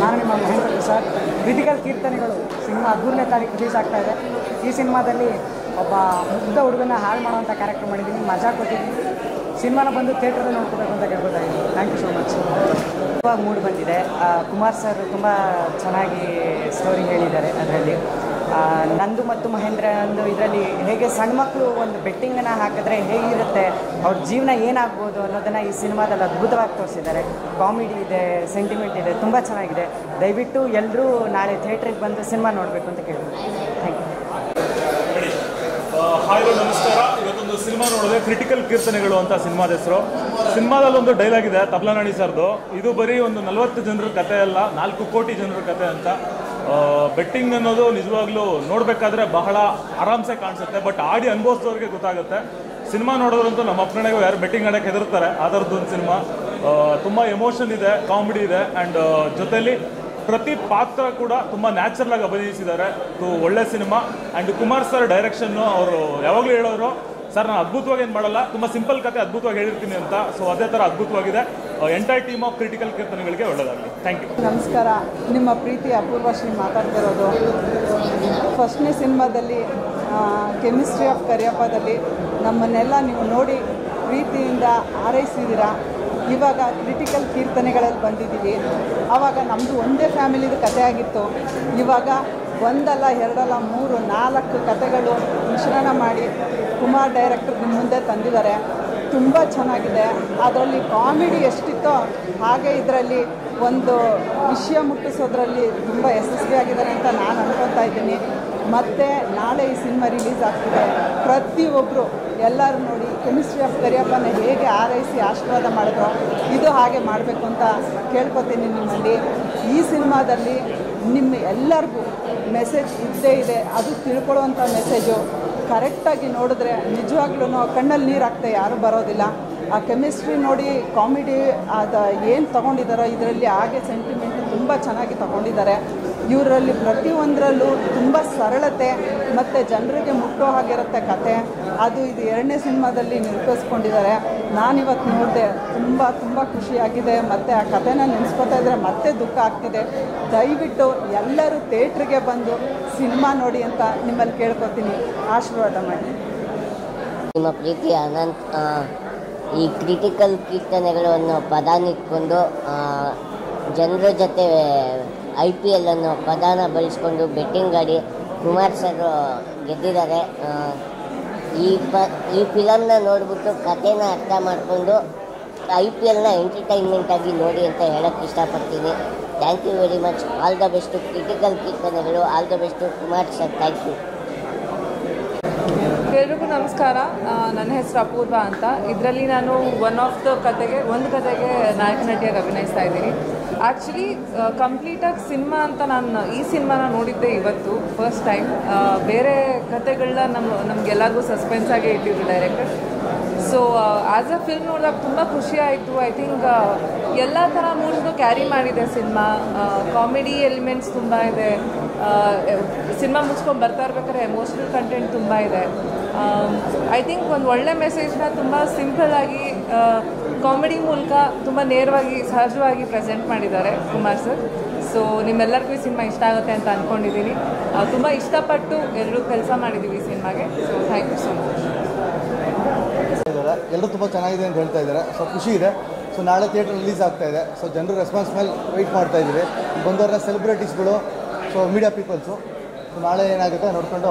ನಾನು ನಿಮ್ಮ Mahendra Prasad Critical Keerthanegalu cinema ಹದಿಮೂರನೇ ತಾರೀಕು ರಿಲೀಸ್ ಆಗ್ತಾ ಇದೆ ಈ ಸಿನಿಮಾದಲ್ಲಿ ಒಬ್ಬ ಮುಗ್ಧ ಹುಡುಗನ ಹಾಳು ಮಾಡುವಂಥ ಕ್ಯಾರೆಕ್ಟರ್ ಮಾಡಿದ್ದೀನಿ ಮಜಾ ಕೊಟ್ಟಿದ್ದೀನಿ ಸಿನಿಮಾನ ಬಂದು ಥಿಯೇಟ್ರಲ್ಲಿ ನೋಡ್ಕೋಬೇಕು ಅಂತ ಕೇಳ್ಬೋದಾಗಿದೆ ಥ್ಯಾಂಕ್ ಯು ಸೊ ಮಚ್ ಇವಾಗ ಮೂಡ್ ಬಂದಿದೆ ಆ, ಕುಮಾರ್ ಸರ್ ತುಂಬ ಚೆನ್ನಾಗಿ ಸ್ಟೋರಿ ಹೇಳಿದ್ದಾರೆ ಅದರಲ್ಲಿ ನಂದು ಮತ್ತು ಮಹೇಂದ್ರ ಒಂದು ಇದರಲ್ಲಿ ಹೇಗೆ ಸಣ್ಣ ಮಕ್ಕಳು ಒಂದು ಬೆಟ್ಟಿಂಗನ್ನು ಹಾಕಿದ್ರೆ ಹೇಗಿರುತ್ತೆ ಅವ್ರ ಜೀವನ ಏನಾಗ್ಬೋದು ಅನ್ನೋದನ್ನು ಈ ಸಿನಿಮಾದಲ್ಲಿ ಅದ್ಭುತವಾಗಿ ತೋರಿಸಿದ್ದಾರೆ ಕಾಮಿಡಿ ಇದೆ ಸೆಂಟಿಮೆಂಟ್ ಇದೆ ತುಂಬ ಚೆನ್ನಾಗಿದೆ ದಯವಿಟ್ಟು ಎಲ್ಲರೂ ನಾಳೆ ಥಿಯೇಟ್ರಿಗೆ ಬಂದು ಸಿನಿಮಾ ನೋಡಬೇಕು ಅಂತ ಕೇಳ್ಬೋದು ಥ್ಯಾಂಕ್ ಯು ಹಾಯ್ ನಮಸ್ಕಾರ ಇವತ್ತೊಂದು ಸಿನಿಮಾ ನೋಡಿದೆ ಕ್ರಿಟಿಕಲ್ ಕೀರ್ತನೆಗಳು ಅಂತ ಸಿನಿಮಾದ ಹೆಸರು ಸಿನಿಮಾದಲ್ಲಿ ಒಂದು ಡೈಲಾಗ್ ಇದೆ ತಬ್ಲನಾಡಿ ಸರ್ದು ಇದು ಬರೀ ಒಂದು ನಲವತ್ತು ಜನರ ಕತೆ ಅಲ್ಲ ನಾಲ್ಕು ಕೋಟಿ ಜನರ ಕತೆ ಅಂತ ಬೆಟ್ಟಿಂಗ್ ಅನ್ನೋದು ನಿಜವಾಗ್ಲೂ ನೋಡಬೇಕಾದ್ರೆ ಬಹಳ ಆರಾಮ್ಸೆ ಕಾಣಿಸುತ್ತೆ ಬಟ್ ಆಡಿ ಅನುಭವಿಸೋರಿಗೆ ಗೊತ್ತಾಗುತ್ತೆ ಸಿನಿಮಾ ನೋಡೋದ್ರಂತೂ ನಮ್ಮ ಅಪ್ಪನೆಗೂ ಯಾರು ಬೆಟ್ಟಿಂಗ್ ಆಡೋಕ್ಕೆ ಹೆದರ್ತಾರೆ ಆ ಥರದ್ದೊಂದು ಸಿನಿಮಾ ತುಂಬ ಎಮೋಷನ್ ಇದೆ ಕಾಮಿಡಿ ಇದೆ ಆ್ಯಂಡ್ ಜೊತೆಲಿ ಪ್ರತಿ ಪಾತ್ರ ಕೂಡ ತುಂಬ ನ್ಯಾಚುರಲ್ ಆಗಿ ಅಭಿನಯಿಸಿದ್ದಾರೆ ಇದು ಒಳ್ಳೆ ಸಿನಿಮಾ ಆ್ಯಂಡ್ ಕುಮಾರ್ ಸರ್ ಡೈರೆಕ್ಷನ್ನು ಅವರು ಯಾವಾಗಲೂ ಹೇಳೋರು ಸರ್ ನಾನು ಅದ್ಭುತವಾಗಿ ಏನು ಮಾಡಲ್ಲ ತುಂಬ ಸಿಂಪಲ್ ಕತೆ ಅದ್ಭುತವಾಗಿ ಹೇಳಿರ್ತೀನಿ ಅಂತ ಸೊ ಅದೇ ಥರ ಅದ್ಭುತವಾಗಿದೆ ಎಂಟೈರ್ ಟೀಮ್ ಆಫ್ ಕ್ರಿಟಿಕಲ್ ಕೀರ್ತನೆಗಳಿಗೆ ಒಳ್ಳೆಯದಾಗಲಿ ಥ್ಯಾಂಕ್ ಯು ನಮಸ್ಕಾರ ನಿಮ್ಮ ಪ್ರೀತಿ ಅಪೂರ್ವ ಶ್ರೀ ಮಾತಾಡ್ತಿರೋದು ಫಸ್ಟ್ನೇ ಸಿನಿಮಾದಲ್ಲಿ ಕೆಮಿಸ್ಟ್ರಿ ಆಫ್ ಕರಿಯಪ್ಪದಲ್ಲಿ ನಮ್ಮನ್ನೆಲ್ಲ ನೀವು ನೋಡಿ ಪ್ರೀತಿಯಿಂದ ಹಾರೈಸಿದ್ದೀರಾ ಇವಾಗ ಕ್ರಿಟಿಕಲ್ ಕೀರ್ತನೆಗಳಲ್ಲಿ ಬಂದಿದ್ದೀವಿ ಆವಾಗ ನಮ್ಮದು ಒಂದೇ ಫ್ಯಾಮಿಲಿದು ಕತೆ ಆಗಿತ್ತು ಇವಾಗ ಒಂದಲ್ಲ ಎರಡಲ್ಲ ಮೂರು ನಾಲ್ಕು ಕತೆಗಳು ಮಿಶ್ರಣ ಮಾಡಿ ಕುಮಾರ್ ಡೈರೆಕ್ಟರ್ ನಿಮ್ಮ ಮುಂದೆ ತಂದಿದ್ದಾರೆ ತುಂಬ ಚೆನ್ನಾಗಿದೆ ಅದರಲ್ಲಿ ಕಾಮಿಡಿ ಎಷ್ಟಿತ್ತೋ ಹಾಗೆ ಇದರಲ್ಲಿ ಒಂದು ವಿಷಯ ಮುಟ್ಟಿಸೋದ್ರಲ್ಲಿ ತುಂಬ ಯಶಸ್ವಿಯಾಗಿದ್ದಾರೆ ಅಂತ ನಾನು ಅನ್ಕೊತಾ ಇದ್ದೀನಿ ಮತ್ತು ನಾಳೆ ಈ ಸಿನಿಮಾ ರಿಲೀಸ್ ಆಗ್ತಿದೆ ಪ್ರತಿಯೊಬ್ಬರು ಎಲ್ಲರೂ ನೋಡಿ ಕೆಮಿಸ್ಟ್ರಿ ಆಫ್ ಕರಿಯಪ್ಪನ ಹೇಗೆ ಆರೈಸಿ ಆಶೀರ್ವಾದ ಮಾಡಿದ್ರು ಇದು ಹಾಗೆ ಮಾಡಬೇಕು ಅಂತ ಕೇಳ್ಕೊತೀನಿ ನಿಮ್ಮಲ್ಲಿ ಈ ಸಿನಿಮಾದಲ್ಲಿ ನಿಮ್ಮ ಎಲ್ಲರಿಗೂ ಮೆಸೇಜ್ ಇದ್ದೇ ಇದೆ ಅದು ತಿಳ್ಕೊಳ್ಳುವಂಥ ಮೆಸೇಜು ಕರೆಕ್ಟಾಗಿ ನೋಡಿದ್ರೆ ನಿಜವಾಗ್ಲೂ ಕಣ್ಣಲ್ಲಿ ನೀರು ಹಾಕ್ತೆ ಯಾರೂ ಬರೋದಿಲ್ಲ ಆ ಕೆಮಿಸ್ಟ್ರಿ ನೋಡಿ ಕಾಮಿಡಿ ಅದು ಏನು ತೊಗೊಂಡಿದ್ದಾರೋ ಇದರಲ್ಲಿ ಹಾಗೆ ಸೆಂಟಿಮೆಂಟ್ ತುಂಬ ಚೆನ್ನಾಗಿ ತೊಗೊಂಡಿದ್ದಾರೆ ಇವರಲ್ಲಿ ಪ್ರತಿಯೊಂದರಲ್ಲೂ ತುಂಬ ಸರಳತೆ ಮತ್ತು ಜನರಿಗೆ ಮುಟ್ಟೋ ಹಾಗಿರುತ್ತೆ ಕತೆ ಅದು ಇದು ಎರಡನೇ ಸಿನಿಮಾದಲ್ಲಿ ನಿರೂಪಿಸ್ಕೊಂಡಿದ್ದಾರೆ ನಾನಿವತ್ತು ನೋಡಿದೆ ತುಂಬ ತುಂಬ ಖುಷಿಯಾಗಿದೆ ಮತ್ತು ಆ ಕಥೆನ ನೆನೆಸ್ಕೊತಾ ಇದ್ದರೆ ಮತ್ತೆ ದುಃಖ ಆಗ್ತಿದೆ ದಯವಿಟ್ಟು ಎಲ್ಲರೂ ಥಿಯೇಟ್ರಿಗೆ ಬಂದು ಸಿನಿಮಾ ನೋಡಿ ಅಂತ ನಿಮ್ಮಲ್ಲಿ ಕೇಳ್ಕೊತೀನಿ ಆಶೀರ್ವಾದ ಮಾಡಿ ನಿಮ್ಮ ಪ್ರೀತಿ ಅನಂತ್ ಆ, ಈ ಕ್ರಿಟಿಕಲ್ ಕೀರ್ತನೆಗಳನ್ನು ಪದಾನಿಟ್ಕೊಂಡು ಜನರ ಜೊತೆ ಐ ಪಿ ಎಲ್ ಅನ್ನು ಪದಾನ ಬಳಸ್ಕೊಂಡು ಬೆಟ್ಟಿಂಗ್ ಆಡಿ ಕುಮಾರ್ ಸರ್ ಗೆದ್ದಿದ್ದಾರೆ ಆ, ಈ ಪ ಈ ಫಿಲಮ್ನ ನೋಡಿಬಿಟ್ಟು ಕಥೆನ ಅರ್ಥ ಮಾಡಿಕೊಂಡು ಐ ಪಿ ಎಲ್ನ ಎಂಟರ್ಟೈನ್ಮೆಂಟ್ ಆಗಿ ನೋಡಿ ಅಂತ ಹೇಳಕ್ಕೆ ಇಷ್ಟಪಡ್ತೀನಿ thank you very much all the best Critical Keerthanegalu all the best Kumar sir thank you ಎಲ್ರಿಗೂ ನಮಸ್ಕಾರ ಆ, ನನ್ನ ಹೆಸರು ಅಪೂರ್ವ ಅಂತ ಇದರಲ್ಲಿ ನಾನು ಒನ್ ಆಫ್ ದ ಕತೆಗೆ ಒಂದು ಕತೆಗೆ ನಾಯಕ ನಟಿಯಾಗಿ ಅಭಿನಯಿಸ್ತಾ ಇದ್ದೀನಿ ಆ್ಯಕ್ಚುಲಿ ಕಂಪ್ಲೀಟಾಗಿ ಸಿನಿಮಾ ಅಂತ ನಾನು ಈ ಸಿನಿಮಾನ ನೋಡಿದ್ದೆ ಇವತ್ತು ಫಸ್ಟ್ ಟೈಮ್ ಬೇರೆ ಕತೆಗಳನ್ನ ನಮ್ಮ ನಮಗೆಲ್ಲರಿಗೂ ಸಸ್ಪೆನ್ಸ್ ಆಗೇ ಇಟ್ಟಿದ್ರು director so as a film ನೋಡಿದಾಗ ತುಂಬ ಖುಷಿ ಆಯಿತು ಐ ಥಿಂಕ್ ಎಲ್ಲ ಥರ ಮೂಡ್ಸ್ನು ಕ್ಯಾರಿ ಮಾಡಿದೆ ಸಿನಿಮಾ ಕಾಮಿಡಿ ಎಲಿಮೆಂಟ್ಸ್ ತುಂಬ ಇದೆ ಸಿನಿಮಾ ಮುಗಿಸ್ಕೊಂಡು ಬರ್ತಾ ಇರ್ಬೇಕಾದ್ರೆ ಎಮೋಷ್ನಲ್ ಕಂಟೆಂಟ್ ತುಂಬ ಇದೆ ಐ ಥಿಂಕ್ ಒಂದು ಒಳ್ಳೆ ಮೆಸೇಜ್ನ ತುಂಬ ಸಿಂಪಲ್ಲಾಗಿ ಕಾಮಿಡಿ ಮೂಲಕ ತುಂಬ ನೇರವಾಗಿ ಸಹಜವಾಗಿ ಪ್ರೆಸೆಂಟ್ ಮಾಡಿದ್ದಾರೆ ಕುಮಾರ್ ಸರ್ ಸೊ ನಿಮ್ಮೆಲ್ಲರಿಗೂ ಈ ಸಿನಿಮಾ ಇಷ್ಟ ಆಗುತ್ತೆ ಅಂತ ಅಂದ್ಕೊಂಡಿದ್ದೀನಿ ತುಂಬ ಇಷ್ಟಪಟ್ಟು ಎಲ್ಲರೂ ಕೆಲಸ ಮಾಡಿದ್ದೀವಿ ಈ ಸಿನಿಮಾಗೆ so thank you so much ಇದ್ದಾರೆ ಎಲ್ಲರೂ ತುಂಬ ಚೆನ್ನಾಗಿದೆ ಅಂತ ಹೇಳ್ತಾ ಇದ್ದಾರೆ ಸೊ ಖುಷಿ ಇದೆ ಸೊ ನಾಳೆ ಥಿಯೇಟರ್ ರಿಲೀಸ್ ಆಗ್ತಾ ಇದೆ ಸೊ ಜನರು ರೆಸ್ಪಾನ್ಸ್ ಮೇಲೆ ವೆಯ್ಟ್ ಮಾಡ್ತಾ ಇದ್ದೀವಿ ಬಂದವರ ಸೆಲೆಬ್ರಿಟೀಸ್ಗಳು ಸೊ ಮೀಡಿಯಾ ಪೀಪಲ್ಸು ಸೊ ನಾಳೆ ಏನಾಗುತ್ತೆ ನೋಡ್ಕೊಂಡು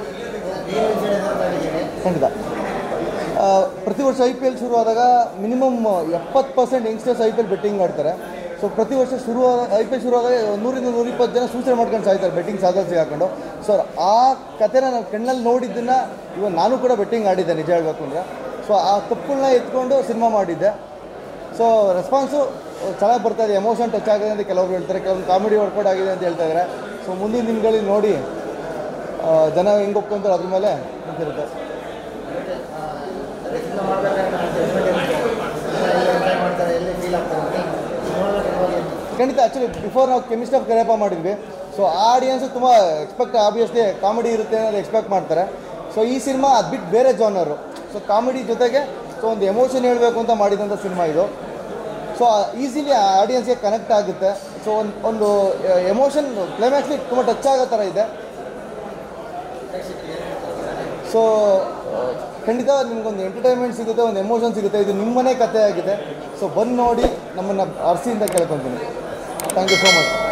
ಖಂಡಿತ ಆ, ಪ್ರತಿ ವರ್ಷ ಐ ಪಿ ಎಲ್ ಶುರುವಾದಾಗ ಮಿನಿಮಮ್ ಎಪ್ಪತ್ತು percent youngsters I P L betting ಆಡ್ತಾರೆ ಸೊ ಪ್ರತಿ ವರ್ಷ ಶುರು ಐ ಪಿ ಎಲ್ ಶುರುವಾದಾಗ ನೂರಿಂದ ನೂರಿಪ್ಪತ್ತು ಜನ ಸೂಸೈಡ್ ಮಾಡ್ಕೊಂಡು ಸಾಯ್ತಾರೆ ಬೆಟ್ಟಿಂಗ್ ಸಾಧನ ಸಿಗಾಕೊಂಡು ಸೊ ಆ ಕಥೆನ ನಾವು ಕಣ್ಣಲ್ಲಿ ನೋಡಿದ್ದನ್ನು ಇವಾಗ ನಾನು ಕೂಡ ಬೆಟ್ಟಿಂಗ್ ಆಡಿದ್ದೆ ನಿಜ ಹೇಳಬೇಕು ಅಂದರೆ ಸೊ ಆ ತಪ್ಪುಗಳನ್ನ ಎತ್ಕೊಂಡು ಸಿನಿಮಾ ಮಾಡಿದ್ದೆ ಸೊ ರೆಸ್ಪಾನ್ಸು ಚೆನ್ನಾಗಿ ಬರ್ತಾ ಇದೆ ಎಮೋಷನ್ ಟಚ್ ಆಗಿದೆ ಅಂತ ಕೆಲವರು ಹೇಳ್ತಾರೆ ಕೆಲವರು ಕಾಮಿಡಿ ವರ್ಕೌಟ್ ಆಗಿದೆ ಅಂತ ಹೇಳ್ತಾ ಇದ್ದಾರೆ ಸೊ ಮುಂದಿನ ದಿನಗಳಲ್ಲಿ ನೋಡಿ ಆ, ಜನ ಹೆಂಗೆ ಒಪ್ಕೊಂತಾರೆ ಅದ್ರ ಮೇಲೆ ನಿಂತಿರುತ್ತೆ ಖಂಡಿತ ಆ್ಯಕ್ಚುಲಿ ಬಿಫೋರ್ ನಾವು ಕೆಮಿಸ್ಟ್ ಆಫ್ ಕರಿಯಪ್ಪ ಮಾಡಿದ್ವಿ ಸೊ ಆಡಿಯನ್ಸು ತುಂಬ ಎಕ್ಸ್ಪೆಕ್ಟ್ ಆಬ್ವಿಯಸ್ಲಿ ಕಾಮಿಡಿ ಇರುತ್ತೆ ಅನ್ನೋದು ಎಕ್ಸ್ಪೆಕ್ಟ್ ಮಾಡ್ತಾರೆ ಸೊ ಈ ಸಿನಿಮಾ ಅದು ಬಿಟ್ಟು ಬೇರೆ ಜಾನರು ಸೊ ಕಾಮಿಡಿ ಜೊತೆಗೆ ಸೊ ಒಂದು ಎಮೋಷನ್ ಹೇಳಬೇಕು ಅಂತ ಮಾಡಿದಂಥ ಸಿನಿಮಾ ಇದು ಸೊ ಈಸಿಲಿ ಆಡಿಯನ್ಸ್ಗೆ ಕನೆಕ್ಟ್ ಆಗುತ್ತೆ ಸೊ ಒಂದು ಒಂದು ಎಮೋಷನ್ ಕ್ಲೈಮ್ಯಾಕ್ಸ್ಲಿ ತುಂಬ ಟಚ್ ಆಗೋ ಥರ ಇದೆ ಸೊ ಖಂಡಿತ ನಿಮ್ಗೊಂದು ಎಂಟರ್ಟೈನ್ಮೆಂಟ್ ಸಿಗುತ್ತೆ ಒಂದು ಎಮೋಷನ್ ಸಿಗುತ್ತೆ ಇದು ನಿಮ್ಮನೇ ಕಥೆ ಆಗಿದೆ ಸೊ ಬಂದು ನೋಡಿ ನಮ್ಮನ್ನು ಅರಸಿಯಿಂದ ಕೇಳ್ಕೊತೀನಿ ಥ್ಯಾಂಕ್ ಯು ಸೋ ಮಚ್